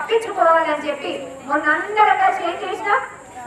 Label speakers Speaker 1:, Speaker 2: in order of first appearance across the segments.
Speaker 1: తప్పించుకోవాలని చెప్పి మొన్న అందరం కలిసి ఏం చేసినాం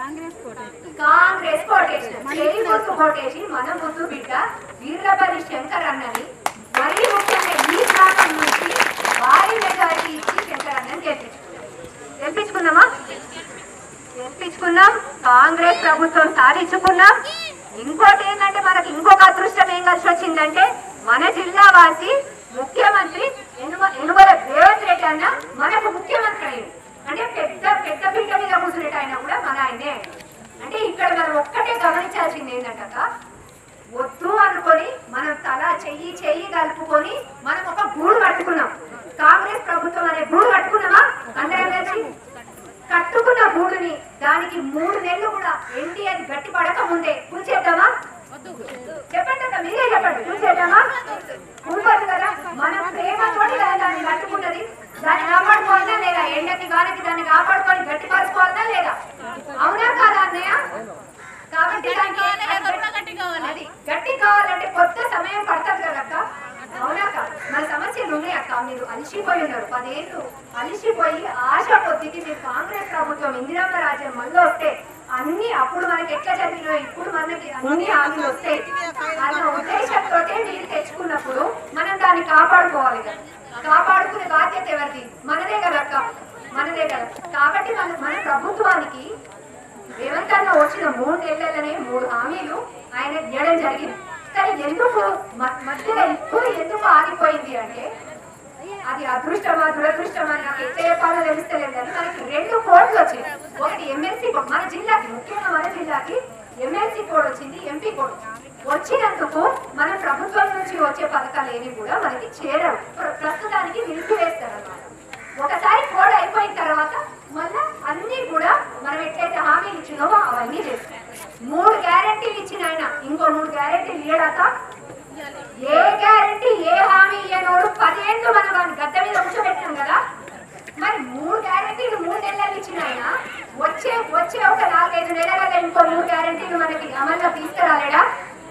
Speaker 1: కాంగ్రెస్ కోటేషన్ చేయి గుర్తు కోటేసి మన ముందు బిడ్డ వీర్లపల్లి శంకర్ అన్నని మరీ ముఖ్యంగా ఈ ప్రాంతం నుంచి భారీ మెజారిటీ ఇచ్చి శంకర్ అన్నని గెలిపించుకున్నాం గెలిపించుకున్నామా గెలిపించుకున్నాం కాంగ్రెస్ ప్రభుత్వం సాధించుకున్నాం ఇంకోటి ఏంటంటే మనకి ఇంకొక అదృష్టం ఏం కలిసి వచ్చిందంటే మన జిల్లా వాసి ముఖ్యమంత్రి ఎనుమ ఎనుమల రేవంత్ రెడ్డి అన్న మనకు ముఖ్యమంత్రి అయ్యింది అంటే పెద్ద పెద్ద పీట మీద కూర్చునేట ఆయన కూడా మన ఆయనే అంటే ఇక్కడ మనం ఒక్కటే గమనించాల్సింది ఏంటంట వద్దు అనుకొని మనం తల చెయ్యి చెయ్యి కలుపుకొని మనం ఒక గూడు కట్టుకున్నాం కాంగ్రెస్ ప్రభుత్వం అనే గూడు కట్టుకున్నామా అందరం కలిసి కట్టుకున్న గూడుని దానికి మూడు నెలలు కూడా ఎండి అది గట్టి పడక ముందే కూల్చేద్దామా చెప్పండి అక్క మీరే చెప్పండి కూల్చేద్దామా కూల్పదు కదా మన ప్రేమతోటి కదా దాన్ని కట్టుకున్నది దాన్ని కాపాడుకోవాలా లేదా ఎండకి గాలికి దాన్ని కాపాడుకొని గట్టి పరుచుకోవాలా లేదా అవునా కాదా అన్నయ్య కాబట్టి దానికి అది గట్టి కావాలంటే కొత్త సమయం పడుతుంది కదా అక్క అవునా అక్క మన సమస్యలు ఉన్నాయి అక్క మీరు అలసిపోయి ఉన్నారు పదేళ్ళు అలసిపోయి ఆశ కొద్దికి మీరు కాంగ్రెస్ ప్రభుత్వం ఇందిరమ్మ రాజ్యం మళ్ళీ వస్తే అన్ని అప్పుడు మనకి ఎట్లా జరిగినాయో ఇప్పుడు మనకి అన్ని హామీలు వస్తాయి అన్న ఉద్దేశంతో మీరు తెచ్చుకున్నప్పుడు మనం దాన్ని కాపాడుకోవాలి కదా కాపాడుకునే బాధ్యత ఎవరిది మనదే కదా అక్క మనదే కదా కాబట్టి మన మన ప్రభుత్వానికి రేవంత్ అన్న వచ్చిన మూడు నెలలనే మూడు హామీలు ఆయన ఇవ్వడం జరిగింది కానీ ఎందుకు మ- మధ్యలో ఇప్పుడు ఎందుకు ఆగిపోయింది అంటే అది అదృష్టమా దురదృష్టమా నాకు ఎట్లా చెప్పాలో తెలుస్తలేదు కానీ మనకి రెండు కోడ్లు వచ్చాయి ఒకటి ఎమ్మెల్సీ కోడ్ మన జిల్లాకి ముఖ్యంగా మన జిల్లాకి ఎమ్మెల్సీ కోడ్ వచ్చింది ఎంపీ కోడ్ వచ్చినందుకు మన ప్రభుత్వం నుంచి వచ్చే పథకాలు ఏవి కూడా మనకి చేరవు ప్ర- ప్రస్తుతానికి నిలిపివేస్తారు అన్నమాట ఒకసారి కోడ్ అయిపోయిన తర్వాత మళ్ళా అన్ని కూడా మనం ఎట్లయితే హామీలు ఇచ్చినామో అవన్నీ చేస్తాం మూడు గ్యారెంటీలు ఇచ్చిన ఆయన ఇంకో మూడు గ్యారెంటీలు ఇయ్యడాక ఏ గ్యారెంటీ ఏ హామీ ఇయ్యనోడు పదేళ్ళు మనం వాడిని గద్ద మీద కూర్చోబెట్టాం కదా మరి మూడు గ్యారెంటీలు మూడు నెలలు ఇచ్చిన ఆయన వచ్చే వచ్చే ఒక నాలుగైదు నెలలలో ఇంకో మూడు గ్యారెంటీలు మనకి అమల్లో తీసుకురాలేడా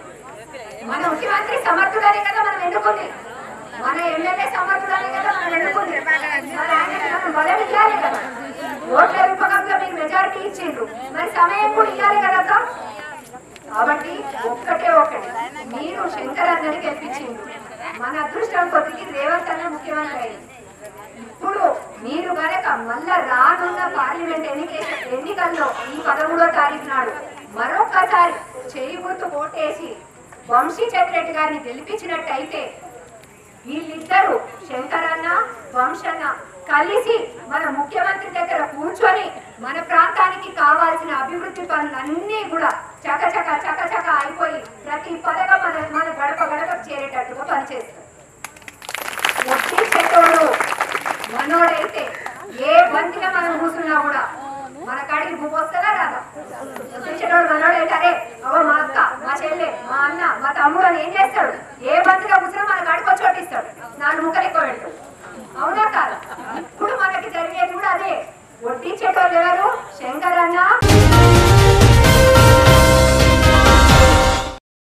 Speaker 1: మన ముఖ్యమంత్రి సమర్థుడనే కదా మనం ఎన్నుకుంది మన ఎమ్మెల్యే సమర్థుడనే కదా మనం ఎన్నుకుంది మరి ఆయనకి మనం బలం ఇవ్వాలి కదా ఓట్ల రూపకంగా మీరు మెజారిటీ ఇచ్చిండ్రు మరి సమయం కూడా ఇవ్వాలి కదా అక్క? కాబట్టి ఒక్కటే ఒకటి మీరు శంకర్ అన్నని గెలిపించిండ్రు మన అదృష్టం కొద్దికి రేవంత్ అన్న ముఖ్యమంత్రి అయింది ఇప్పుడు మీరు గనక మళ్ళా రానున్న పార్లమెంట్ ఎన్నిక ఎన్నికల్లో ఈ పదమూడో తారీఖు నాడు మరొక్కసారి చేయి గుర్తు ఓటేసి వంశీ చంద్రెడ్డి గారిని గెలిపించినట్టయితే వీళ్ళిద్దరూ శంకరన్న వంశన్న కలిసి మన ముఖ్యమంత్రి దగ్గర కూర్చొని మన ప్రాంతానికి కావాల్సిన అభివృద్ధి పనులన్నీ కూడా చకచక చకచక అయిపోయి ప్రతి పథకం మన మన గడప గడప చేరేటట్టుగా పనిచేస్తారు ఒట్టి చెట్టోడు మనోడైతే ఏ బంతిలో మనం కూర్చున్నా కూడా మన కాడికి భూమి వస్తుందా రాదా ఒట్టి చెట్టోడు మనోడైతే అరే అవ్వ మా అక్క మా చెల్లె మా అన్న మా తమ్ముడు అని ఏం చేస్తాడు ఏ బంతిలో